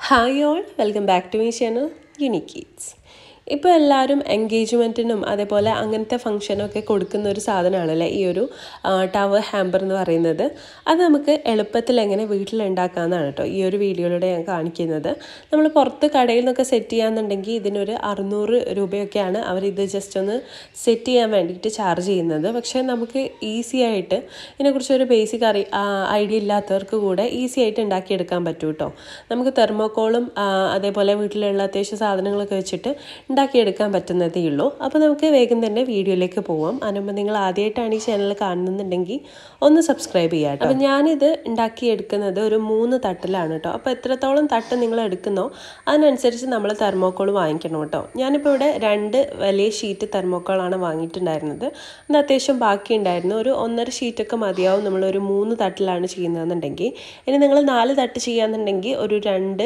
hi all welcome back to me channel unique kids ഇപ്പോൾ എല്ലാവരും എൻഗേജ്മെൻറ്റിനും അതേപോലെ അങ്ങനത്തെ ഫംഗ്ഷനൊക്കെ കൊടുക്കുന്ന ഒരു സാധനമാണല്ലേ ഈ ഒരു ടവർ ഹാമ്പർ എന്ന് പറയുന്നത് അത് നമുക്ക് എളുപ്പത്തിൽ എങ്ങനെ വീട്ടിൽ ഉണ്ടാക്കാമെന്നാണ് കേട്ടോ ഈ ഒരു വീഡിയോയിലൂടെ ഞാൻ കാണിക്കുന്നത് നമ്മൾ പുറത്ത് കടയിൽ നിന്നൊക്കെ സെറ്റ് ചെയ്യാന്നുണ്ടെങ്കിൽ ഇതിനൊരു അറുന്നൂറ് രൂപയൊക്കെയാണ് അവർ ഇത് ജസ്റ്റ് ഒന്ന് സെറ്റ് ചെയ്യാൻ വേണ്ടിയിട്ട് ചാർജ് ചെയ്യുന്നത് പക്ഷേ നമുക്ക് ഈസി ആയിട്ട് ഇതിനെക്കുറിച്ച് ഒരു ബേസിക് അറി ഐഡിയ ഇല്ലാത്തവർക്ക് കൂടെ ഈസി ആയിട്ട് ഉണ്ടാക്കിയെടുക്കാൻ പറ്റും കേട്ടോ നമുക്ക് തെർമോക്കോളും അതേപോലെ വീട്ടിലുള്ള അത്യാവശ്യ സാധനങ്ങളൊക്കെ വെച്ചിട്ട് ഉണ്ടാക്കിയെടുക്കാൻ പറ്റുന്നതേ ഉള്ളൂ അപ്പോൾ നമുക്ക് വേഗം തന്നെ വീഡിയോയിലേക്ക് പോവാം അതിനുമ്പോൾ നിങ്ങൾ ആദ്യമായിട്ടാണ് ഈ ചാനൽ കാണുന്നുണ്ടെങ്കിൽ ഒന്ന് സബ്സ്ക്രൈബ് ചെയ്യാം കേട്ടോ അപ്പോൾ ഞാനിത് ഉണ്ടാക്കിയെടുക്കുന്നത് ഒരു മൂന്ന് തട്ടിലാണ് കേട്ടോ അപ്പോൾ എത്രത്തോളം തട്ട് നിങ്ങൾ എടുക്കുന്നോ അതിനനുസരിച്ച് നമ്മൾ തെർമോക്കോൾ വാങ്ങിക്കണം കേട്ടോ ഞാനിപ്പോൾ ഇവിടെ രണ്ട് വലിയ ഷീറ്റ് തെർമോക്കോളാണ് വാങ്ങിയിട്ടുണ്ടായിരുന്നത് അത് അത്യാവശ്യം ബാക്കി ഉണ്ടായിരുന്നു ഒരു ഒന്നര ഷീറ്റൊക്കെ മതിയാവും നമ്മൾ ഒരു മൂന്ന് തട്ടിലാണ് ചെയ്യുന്നതെന്നുണ്ടെങ്കിൽ ഇനി നിങ്ങൾ നാല് തട്ട് ചെയ്യാന്നുണ്ടെങ്കിൽ ഒരു രണ്ട്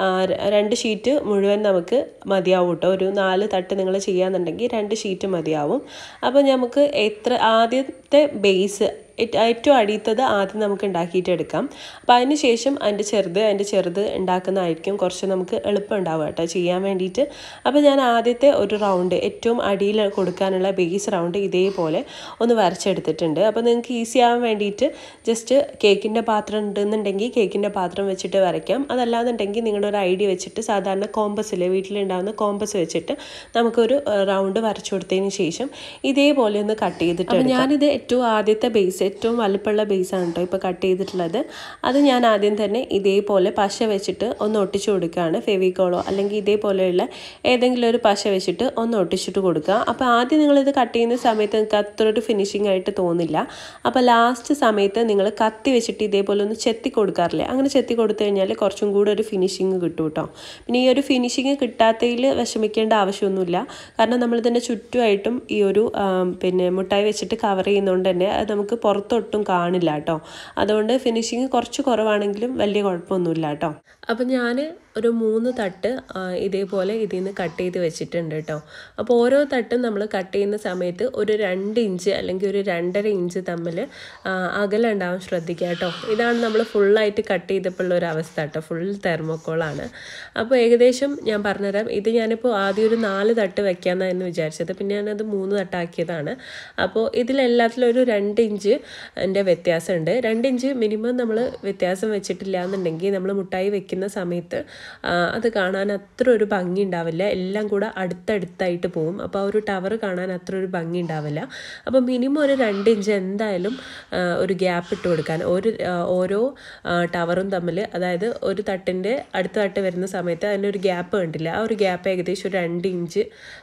രണ്ട് ഷീറ്റ് മുഴുവൻ നമുക്ക് മതിയാവും കേട്ടോ ഒരു നാല് തട്ട് നിങ്ങൾ ചെയ്യാന്നുണ്ടെങ്കിൽ രണ്ട് ഷീറ്റ് മതിയാവും അപ്പോൾ നമുക്ക് എത്ര ആദ്യത്തെ ബേസ് ഏറ്റവും അടിയത്തത് ആദ്യം നമുക്ക് ഉണ്ടാക്കിയിട്ട് എടുക്കാം അപ്പോൾ അതിന് ശേഷം അതിൻ്റെ ചെറുത് അതിൻ്റെ ചെറുത് ഉണ്ടാക്കുന്നതായിരിക്കും കുറച്ച് നമുക്ക് എളുപ്പം ഉണ്ടാവുക കേട്ടോ ചെയ്യാൻ വേണ്ടിയിട്ട് അപ്പോൾ ഞാൻ ആദ്യത്തെ ഒരു റൗണ്ട് ഏറ്റവും അടിയിൽ കൊടുക്കാനുള്ള ബേസ് റൗണ്ട് ഇതേപോലെ ഒന്ന് വരച്ചെടുത്തിട്ടുണ്ട് അപ്പോൾ നിങ്ങൾക്ക് ഈസി ആവാൻ വേണ്ടിയിട്ട് ജസ്റ്റ് കേക്കിൻ്റെ പാത്രം ഉണ്ടെന്നുണ്ടെങ്കിൽ കേക്കിൻ്റെ പാത്രം വെച്ചിട്ട് വരയ്ക്കാം അതല്ലാന്നുണ്ടെങ്കിൽ നിങ്ങളുടെ ഒരു ഐഡിയ വെച്ചിട്ട് സാധാരണ കോമ്പസിൽ വീട്ടിലുണ്ടാകുന്ന കോമ്പസ് വെച്ചിട്ട് നമുക്കൊരു റൗണ്ട് വരച്ചു കൊടുത്തതിന് ശേഷം ഇതേപോലെ ഒന്ന് കട്ട് ചെയ്തിട്ട് ഞാനിത് ഏറ്റവും ആദ്യത്തെ ബേസ് ഏറ്റവും വലുപ്പമുള്ള ബേസാണ് കേട്ടോ ഇപ്പോൾ കട്ട് ചെയ്തിട്ടുള്ളത് അത് ഞാൻ ആദ്യം തന്നെ ഇതേപോലെ പശ വെച്ചിട്ട് ഒന്ന് ഒട്ടിച്ചു കൊടുക്കുകയാണ് ഫെവിക്കോളോ അല്ലെങ്കിൽ ഇതേപോലെയുള്ള ഏതെങ്കിലും ഒരു പശ വെച്ചിട്ട് ഒന്ന് ഒട്ടിച്ചിട്ട് കൊടുക്കുക അപ്പോൾ ആദ്യം നിങ്ങളിത് കട്ട് ചെയ്യുന്ന സമയത്ത് നിങ്ങൾക്ക് അത്ര ഒരു ഫിനിഷിംഗ് ആയിട്ട് തോന്നില്ല അപ്പോൾ ലാസ്റ്റ് സമയത്ത് നിങ്ങൾ കത്തി വെച്ചിട്ട് ഇതേപോലെ ഒന്ന് ചെത്തി കൊടുക്കാറില്ലേ അങ്ങനെ ചെത്തി കൊടുത്തു കഴിഞ്ഞാൽ കുറച്ചും കൂടെ ഒരു ഫിനിഷിങ് കിട്ടും കേട്ടോ പിന്നെ ഈ ഒരു ഫിനിഷിങ് കിട്ടാത്തതിൽ വിഷമിക്കേണ്ട ആവശ്യമൊന്നുമില്ല കാരണം നമ്മളിതിൻ്റെ ചുറ്റുമായിട്ടും ഈ ഒരു പിന്നെ മുട്ടായി വെച്ചിട്ട് കവർ ചെയ്യുന്നതുകൊണ്ട് തന്നെ അത് നമുക്ക് പുറത്തൊട്ടും കാണില്ല കേട്ടോ അതുകൊണ്ട് ഫിനിഷിങ് കുറച്ച് കുറവാണെങ്കിലും വലിയ കുഴപ്പമൊന്നുമില്ല കേട്ടോ അപ്പം ഞാൻ ഒരു മൂന്ന് തട്ട് ഇതേപോലെ ഇതിൽ നിന്ന് കട്ട് ചെയ്ത് വെച്ചിട്ടുണ്ട് കേട്ടോ അപ്പോൾ ഓരോ തട്ടും നമ്മൾ കട്ട് ചെയ്യുന്ന സമയത്ത് ഒരു രണ്ട് ഇഞ്ച് അല്ലെങ്കിൽ ഒരു രണ്ടര ഇഞ്ച് തമ്മിൽ അകലം ഉണ്ടാവാൻ ശ്രദ്ധിക്കുക കേട്ടോ ഇതാണ് നമ്മൾ ഫുള്ളായിട്ട് കട്ട് ചെയ്തപ്പോൾ ഒരു അവസ്ഥ കേട്ടോ ഫുൾ തെർമോക്കോളാണ് അപ്പോൾ ഏകദേശം ഞാൻ പറഞ്ഞുതരാം ഇത് ഞാനിപ്പോൾ ആദ്യം ഒരു നാല് തട്ട് വെക്കാമെന്നായിരുന്നു വിചാരിച്ചത് പിന്നെ ഞാനത് മൂന്ന് തട്ടാക്കിയതാണ് അപ്പോൾ ഇതിലെല്ലാത്തിലും ഒരു രണ്ട് ഇഞ്ച് എൻ്റെ വ്യത്യാസമുണ്ട് രണ്ട് ഇഞ്ച് മിനിമം നമ്മൾ വ്യത്യാസം വെച്ചിട്ടില്ല എന്നുണ്ടെങ്കിൽ നമ്മൾ മുട്ടായി വെക്കുന്ന സമയത്ത് അത് കാണാൻ അത്ര ഒരു ഭംഗി ഉണ്ടാവില്ല എല്ലാം കൂടെ അടുത്തടുത്തായിട്ട് പോകും അപ്പോൾ ആ ഒരു ടവർ കാണാൻ അത്ര ഒരു ഭംഗി ഉണ്ടാവില്ല അപ്പോൾ മിനിമം ഒരു രണ്ട് ഇഞ്ച് എന്തായാലും ഒരു ഗ്യാപ്പ് ഇട്ട് കൊടുക്കാൻ ഒരു ഓരോ ടവറും തമ്മിൽ അതായത് ഒരു തട്ടിൻ്റെ അടുത്ത തട്ട് വരുന്ന സമയത്ത് അതിനൊരു ഗ്യാപ്പ് കണ്ടില്ല ആ ഒരു ഗ്യാപ്പ് ഏകദേശം ഒരു രണ്ട് ഇഞ്ച്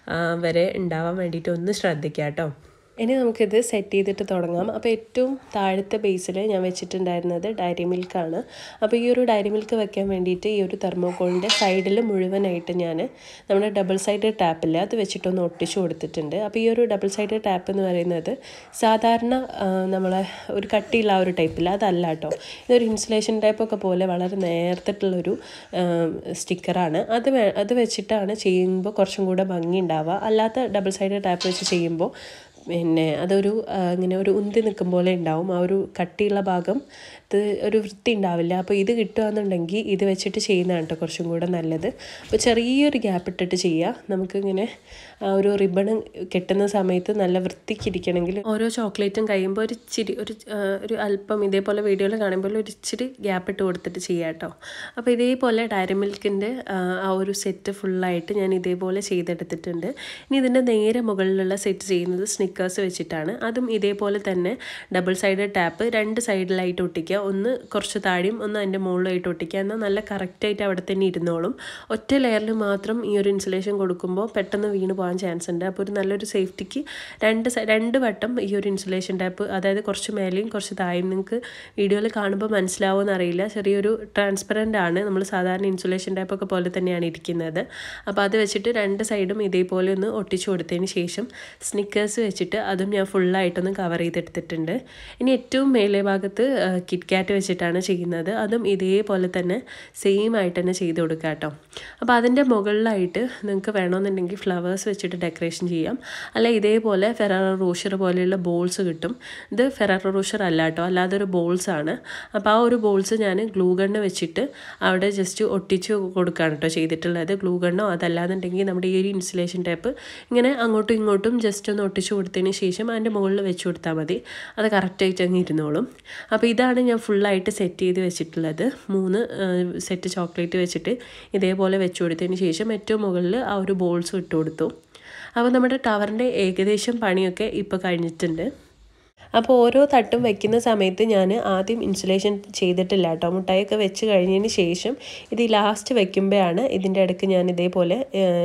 വരെ ഉണ്ടാവാൻ വേണ്ടിയിട്ട് ഒന്ന് ശ്രദ്ധിക്കാം കേട്ടോ ഇനി നമുക്കിത് സെറ്റ് ചെയ്തിട്ട് തുടങ്ങാം അപ്പോൾ ഏറ്റവും താഴത്തെ ബേസിൽ ഞാൻ വെച്ചിട്ടുണ്ടായിരുന്നത് ഡയറി മിൽക്കാണ് അപ്പോൾ ഈ ഒരു ഡയറി മിൽക്ക് വെക്കാൻ വേണ്ടിയിട്ട് ഈ ഒരു തെർമോക്കോളിൻ്റെ സൈഡിൽ മുഴുവനായിട്ട് ഞാൻ നമ്മുടെ ഡബിൾ സൈഡ് ടാപ്പില്ല അത് വെച്ചിട്ടൊന്ന് ഒട്ടിച്ചു കൊടുത്തിട്ടുണ്ട് അപ്പോൾ ഈ ഒരു ഡബിൾ സൈഡ് ടാപ്പ് എന്ന് പറയുന്നത് സാധാരണ നമ്മളെ ഒരു കട്ടിയുള്ള ആ ഒരു ടൈപ്പില്ല അതല്ല കേട്ടോ ഇതൊരു ഇൻസുലേഷൻ ടൈപ്പൊക്കെ പോലെ വളരെ നേർത്തിട്ടുള്ളൊരു സ്റ്റിക്കറാണ് അത് അത് വെച്ചിട്ടാണ് ചെയ്യുമ്പോൾ കുറച്ചും കൂടെ ഭംഗി ഉണ്ടാവുക അല്ലാത്ത ഡബിൾ സൈഡ് ടാപ്പ് വെച്ച് ചെയ്യുമ്പോൾ പിന്നെ അതൊരു ഇങ്ങനെ ഒരു ഉന്തി നിൽക്കും പോലെ ഉണ്ടാവും ആ ഒരു കട്ടിയുള്ള ഭാഗം ഇത് ഒരു വൃത്തി ഉണ്ടാവില്ല അപ്പോൾ ഇത് കിട്ടുകയെന്നുണ്ടെങ്കിൽ ഇത് വെച്ചിട്ട് ചെയ്യുന്നതാണ് കേട്ടോ കുറച്ചും കൂടെ നല്ലത് അപ്പോൾ ചെറിയൊരു ഗ്യാപ്പ് ഇട്ടിട്ട് ചെയ്യുക നമുക്കിങ്ങനെ ഒരു റിബൺ കെട്ടുന്ന സമയത്ത് നല്ല വൃത്തിക്കിരിക്കണമെങ്കിൽ ഓരോ ചോക്ലേറ്റും കഴിയുമ്പോൾ ഒരു ഇച്ചിരി ഒരു ഒരു അല്പം ഇതേപോലെ വീഡിയോയിൽ കാണുമ്പോൾ ഒരു ഇച്ചിരി ഗ്യാപ്പ് ഇട്ട് കൊടുത്തിട്ട് ചെയ്യാം കേട്ടോ അപ്പോൾ ഇതേപോലെ ഡയറി മിൽക്കിൻ്റെ ആ ഒരു സെറ്റ് ഫുള്ളായിട്ട് ഞാൻ ഇതേപോലെ ചെയ്തെടുത്തിട്ടുണ്ട് ഇനി ഇതിൻ്റെ നേരെ മുകളിലുള്ള സെറ്റ് ചെയ്യുന്നത് സ്നിക്കേഴ്സ് വെച്ചിട്ടാണ് അതും ഇതേപോലെ തന്നെ ഡബിൾ സൈഡ് ടാപ്പ് രണ്ട് സൈഡിലായിട്ട് ഒട്ടിക്കുക ഒന്ന് കുറച്ച് താഴെയും ഒന്ന് അതിൻ്റെ മുകളിലായിട്ട് ഒട്ടിക്കുക എന്നാൽ നല്ല കറക്റ്റായിട്ട് അവിടെ തന്നെ ഇരുന്നോളും ഒറ്റ ലെയറിൽ മാത്രം ഈ ഒരു ഇൻസുലേഷൻ കൊടുക്കുമ്പോൾ പെട്ടെന്ന് വീണ് പോകാൻ ചാൻസ് ഉണ്ട് അപ്പോൾ ഒരു നല്ലൊരു സേഫ്റ്റിക്ക് രണ്ട് രണ്ട് വട്ടം ഈ ഒരു ഇൻസുലേഷൻ ടാപ്പ് അതായത് കുറച്ച് മേലെയും കുറച്ച് താഴെയും നിങ്ങൾക്ക് വീഡിയോയിൽ കാണുമ്പോൾ മനസ്സിലാവുമെന്ന് അറിയില്ല ചെറിയൊരു ട്രാൻസ്പെറൻ്റ് ആണ് നമ്മൾ സാധാരണ ഇൻസുലേഷൻ ടാപ്പൊക്കെ പോലെ തന്നെയാണ് ഇരിക്കുന്നത് അപ്പോൾ അത് വെച്ചിട്ട് രണ്ട് സൈഡും ഇതേപോലെ ഒന്ന് ഒട്ടിച്ചു കൊടുത്തതിന് ശേഷം സ്നിക്കേഴ്സ് വെച്ചിട്ട് അതും ഞാൻ ഫുള്ളായിട്ടൊന്ന് കവർ ചെയ്തെടുത്തിട്ടുണ്ട് ഇനി ഏറ്റവും മേലെ ഭാഗത്ത് കിറ്റ് കിറ്റ്കാറ്റ് വെച്ചിട്ടാണ് ചെയ്യുന്നത് അതും ഇതേപോലെ തന്നെ സെയിം ആയിട്ട് തന്നെ ചെയ്ത് കൊടുക്കുക കേട്ടോ അപ്പോൾ അതിൻ്റെ മുകളിലായിട്ട് നിങ്ങൾക്ക് വേണമെന്നുണ്ടെങ്കിൽ ഫ്ലവേഴ്സ് വെച്ചിട്ട് ഡെക്കറേഷൻ ചെയ്യാം അല്ല ഇതേപോലെ ഫെറാറോ റോഷർ പോലെയുള്ള ബോൾസ് കിട്ടും ഇത് ഫെറാറോ റോഷർ അല്ല കേട്ടോ അല്ലാതെ ഒരു ബോൾസ് ആണ് അപ്പോൾ ആ ഒരു ബോൾസ് ഞാൻ ഗ്ലൂ ഗണ്ണ് വെച്ചിട്ട് അവിടെ ജസ്റ്റ് ഒട്ടിച്ച് കൊടുക്കുകയാണ് കേട്ടോ ചെയ്തിട്ടുള്ളത് ഗ്ലൂ ഗണ്ണോ അതല്ലാന്നുണ്ടെങ്കിൽ നമ്മുടെ ഈ ഒരു ഇൻസുലേഷൻ ടേപ്പ് ഇങ്ങനെ അങ്ങോട്ടും ഇങ്ങോട്ടും ജസ്റ്റ് ഒന്ന് ഒട്ടിച്ച് കൊടുത്തതിന് ശേഷം അതിൻ്റെ മുകളിൽ വെച്ച് കൊടുത്താൽ മതി അത് കറക്റ്റായിട്ട് അങ്ങ് ഇരുന്നോളും അപ്പോൾ ഇതാണ് ഞാൻ ഫുള്ളായിട്ട് സെറ്റ് ചെയ്ത് വെച്ചിട്ടുള്ളത് മൂന്ന് സെറ്റ് ചോക്ലേറ്റ് വെച്ചിട്ട് ഇതേപോലെ വെച്ച് കൊടുത്തതിന് ശേഷം ഏറ്റവും മുകളിൽ ആ ഒരു ബോൾസ് ഇട്ട് കൊടുത്തു അപ്പോൾ നമ്മുടെ ടവറിൻ്റെ ഏകദേശം പണിയൊക്കെ ഇപ്പോൾ കഴിഞ്ഞിട്ടുണ്ട് അപ്പോൾ ഓരോ തട്ടും വെക്കുന്ന സമയത്ത് ഞാൻ ആദ്യം ഇൻസുലേഷൻ ചെയ്തിട്ടില്ല കേട്ടോ മുട്ടായൊക്കെ വെച്ച് കഴിഞ്ഞതിന് ശേഷം ഇത് ലാസ്റ്റ് വെക്കുമ്പോഴാണ് ഇതിൻ്റെ ഇടയ്ക്ക് ഞാൻ ഇതേപോലെ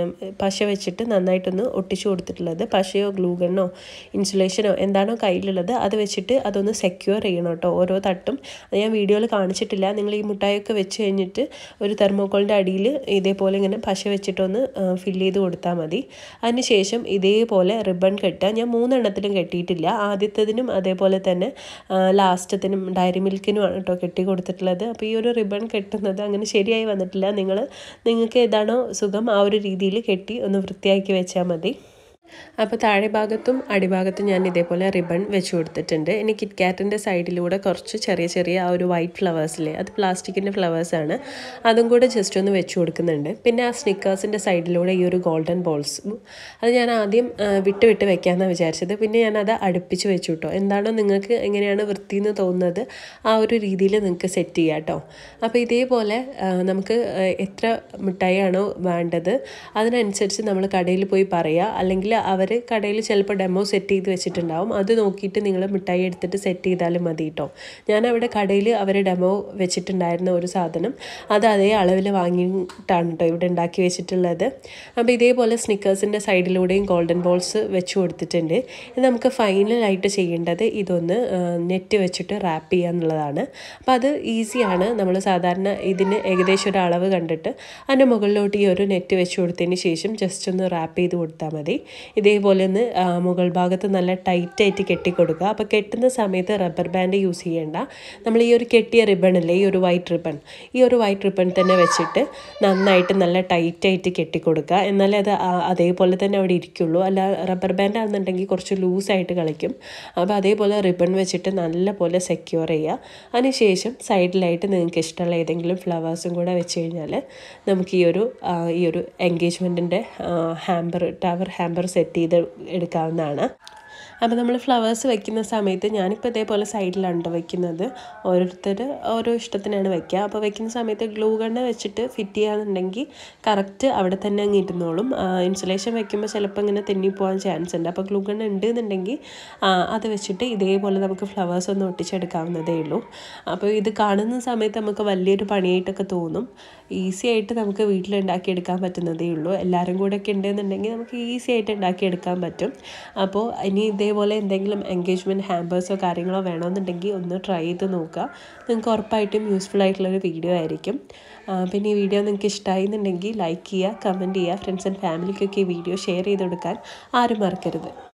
പശ വെച്ചിട്ട് നന്നായിട്ടൊന്ന് ഒട്ടിച്ചു കൊടുത്തിട്ടുള്ളത് പശയോ ഗ്ലൂഗണ്ണോ ഇൻസുലേഷനോ എന്താണോ കയ്യിലുള്ളത് അത് വെച്ചിട്ട് അതൊന്ന് സെക്യൂർ ചെയ്യണം കേട്ടോ ഓരോ തട്ടും അത് ഞാൻ വീഡിയോയിൽ കാണിച്ചിട്ടില്ല നിങ്ങൾ ഈ മുട്ടായൊക്കെ വെച്ച് കഴിഞ്ഞിട്ട് ഒരു തെർമോക്കോളിൻ്റെ അടിയിൽ ഇതേപോലെ ഇങ്ങനെ പശ വെച്ചിട്ടൊന്ന് ഫില്ല് ചെയ്ത് കൊടുത്താൽ മതി അതിനുശേഷം ഇതേപോലെ റിബൺ കെട്ടുക ഞാൻ മൂന്നെണ്ണത്തിലും കെട്ടിയിട്ടില്ല ആദ്യത്തതിനും അതേപോലെ തന്നെ ലാസ്റ്റത്തിനും ഡയറി മിൽക്കിനുമാണ് കേട്ടോ കെട്ടി കൊടുത്തിട്ടുള്ളത് അപ്പോൾ ഈ ഒരു റിബൺ കെട്ടുന്നത് അങ്ങനെ ശരിയായി വന്നിട്ടില്ല നിങ്ങൾ നിങ്ങൾക്ക് ഏതാണോ സുഖം ആ ഒരു രീതിയിൽ കെട്ടി ഒന്ന് വൃത്തിയാക്കി വെച്ചാൽ മതി അപ്പോൾ താഴെ ഭാഗത്തും അടിഭാഗത്തും ഞാൻ ഇതേപോലെ റിബൺ വെച്ച് കൊടുത്തിട്ടുണ്ട് ഇനി കിറ്റ്കാറ്റിൻ്റെ സൈഡിലൂടെ കുറച്ച് ചെറിയ ചെറിയ ആ ഒരു വൈറ്റ് ഫ്ലവേഴ്സിലെ അത് പ്ലാസ്റ്റിക്കിൻ്റെ ഫ്ലവേഴ്സാണ് അതും കൂടെ ജസ്റ്റ് ഒന്ന് വെച്ച് കൊടുക്കുന്നുണ്ട് പിന്നെ ആ സ്നിക്കേഴ്സിൻ്റെ സൈഡിലൂടെ ഈ ഒരു ഗോൾഡൻ ബോൾസ് അത് ഞാൻ ആദ്യം വിട്ട് വിട്ട് വെക്കാമെന്നാണ് വിചാരിച്ചത് പിന്നെ ഞാനത് അടുപ്പിച്ച് വെച്ചു കേട്ടോ എന്താണോ നിങ്ങൾക്ക് എങ്ങനെയാണ് വൃത്തി എന്ന് തോന്നുന്നത് ആ ഒരു രീതിയിൽ നിങ്ങൾക്ക് സെറ്റ് ചെയ്യാം കേട്ടോ അപ്പോൾ ഇതേപോലെ നമുക്ക് എത്ര മിഠായിയാണോ വേണ്ടത് അതിനനുസരിച്ച് നമ്മൾ കടയിൽ പോയി പറയുക അല്ലെങ്കിൽ അവർ കടയിൽ ചിലപ്പോൾ ഡെമോ സെറ്റ് ചെയ്ത് വെച്ചിട്ടുണ്ടാവും അത് നോക്കിയിട്ട് നിങ്ങൾ മിഠായി എടുത്തിട്ട് സെറ്റ് ചെയ്താലും മതി കേട്ടോ ഞാൻ അവിടെ കടയിൽ അവർ ഡെമോ വെച്ചിട്ടുണ്ടായിരുന്ന ഒരു സാധനം അത് അതേ അളവിൽ വാങ്ങിയിട്ടാണ് കേട്ടോ ഇവിടെ ഉണ്ടാക്കി വെച്ചിട്ടുള്ളത് അപ്പോൾ ഇതേപോലെ സ്നിക്കേഴ്സിൻ്റെ സൈഡിലൂടെയും ഗോൾഡൻ ബോൾസ് വെച്ച് കൊടുത്തിട്ടുണ്ട് ഇത് നമുക്ക് ഫൈനലായിട്ട് ചെയ്യേണ്ടത് ഇതൊന്ന് നെറ്റ് വെച്ചിട്ട് റാപ്പ് ചെയ്യുക എന്നുള്ളതാണ് അപ്പോൾ അത് ഈസിയാണ് നമ്മൾ സാധാരണ ഇതിന് ഏകദേശം ഒരു അളവ് കണ്ടിട്ട് അതിൻ്റെ മുകളിലോട്ട് ഈ ഒരു നെറ്റ് വെച്ച് കൊടുത്തതിന് ശേഷം ജസ്റ്റ് ഒന്ന് റാപ്പ് ചെയ്ത് കൊടുത്താൽ മതി ഇതേപോലെ ഒന്ന് മുകൾ ഭാഗത്ത് നല്ല ടൈറ്റായിട്ട് കെട്ടിക്കൊടുക്കുക അപ്പോൾ കെട്ടുന്ന സമയത്ത് റബ്ബർ ബാൻഡ് യൂസ് ചെയ്യേണ്ട നമ്മൾ ഈ ഒരു കെട്ടിയ റിബൺ അല്ലേ ഈ ഒരു വൈറ്റ് റിബൺ ഈ ഒരു വൈറ്റ് റിബൺ തന്നെ വെച്ചിട്ട് നന്നായിട്ട് നല്ല ടൈറ്റായിട്ട് കെട്ടിക്കൊടുക്കുക എന്നാലേ അത് അതേപോലെ തന്നെ അവിടെ ഇരിക്കുള്ളൂ അല്ല റബ്ബർ ബാൻഡ് ആണെന്നുണ്ടെങ്കിൽ കുറച്ച് ലൂസായിട്ട് കളിക്കും അപ്പോൾ അതേപോലെ റിബൺ വെച്ചിട്ട് നല്ല പോലെ സെക്യൂർ ചെയ്യുക അതിനുശേഷം സൈഡിലായിട്ട് നിങ്ങൾക്ക് ഇഷ്ടമുള്ള ഏതെങ്കിലും ഫ്ലവേഴ്സും കൂടെ വെച്ച് കഴിഞ്ഞാൽ നമുക്ക് ഈ ഒരു ഈ ഒരു എൻഗേജ്മെൻറ്റിൻ്റെ ഹാമ്പർ ടവർ ഹാമ്പർ സെറ്റ് ചെയ്ത് എടുക്കാവുന്നതാണ് അപ്പോൾ നമ്മൾ ഫ്ലവേഴ്സ് വെക്കുന്ന സമയത്ത് ഞാനിപ്പോൾ ഇതേപോലെ സൈഡിലാണ് വെക്കുന്നത് ഓരോരുത്തർ ഓരോ ഇഷ്ടത്തിനാണ് വെക്കുക അപ്പോൾ വെക്കുന്ന സമയത്ത് ഗ്ലൂ ഗണ്ണ് വെച്ചിട്ട് ഫിറ്റ് ചെയ്യാന്നുണ്ടെങ്കിൽ കറക്റ്റ് അവിടെ തന്നെ അങ്ങ് ഇരുന്നോളും ഇൻസുലേഷൻ വെക്കുമ്പോൾ ചിലപ്പോൾ ഇങ്ങനെ തെന്നിപ്പോകാൻ ചാൻസ് ഉണ്ട് അപ്പോൾ ഗ്ലൂ ഗണ്ണ് ഉണ്ട് എന്നുണ്ടെങ്കിൽ അത് വെച്ചിട്ട് ഇതേപോലെ നമുക്ക് ഫ്ലവേഴ്സ് ഒന്ന് ഒട്ടിച്ചെടുക്കാവുന്നതേ ഉള്ളൂ അപ്പോൾ ഇത് കാണുന്ന സമയത്ത് നമുക്ക് വലിയൊരു പണിയായിട്ടൊക്കെ തോന്നും ഈസി ആയിട്ട് നമുക്ക് വീട്ടിലുണ്ടാക്കിയെടുക്കാൻ പറ്റുന്നതേ ഉള്ളൂ എല്ലാവരും കൂടെ ഒക്കെ ഉണ്ടെന്നുണ്ടെങ്കിൽ നമുക്ക് ഈസി ആയിട്ട് ഉണ്ടാക്കിയെടുക്കാൻ പറ്റും അപ്പോൾ ഇനി ഇതേപോലെ എന്തെങ്കിലും എൻഗേജ്മെൻറ്റ് ഹാമ്പേഴ്സോ കാര്യങ്ങളോ വേണമെന്നുണ്ടെങ്കിൽ ഒന്ന് ട്രൈ ചെയ്ത് നോക്കുക നിങ്ങൾക്ക് ഉറപ്പായിട്ടും യൂസ്ഫുൾ ആയിട്ടുള്ളൊരു വീഡിയോ ആയിരിക്കും പിന്നെ ഈ വീഡിയോ നിങ്ങൾക്ക് ഇഷ്ടമായി എന്നുണ്ടെങ്കിൽ ലൈക്ക് ചെയ്യുക കമൻറ്റ് ചെയ്യുക ഫ്രണ്ട്സ് ആൻഡ് ഫാമിലിക്കൊക്കെ ഈ വീഡിയോ ഷെയർ ചെയ്ത് കൊടുക്കാൻ ആരും മറക്കരുത്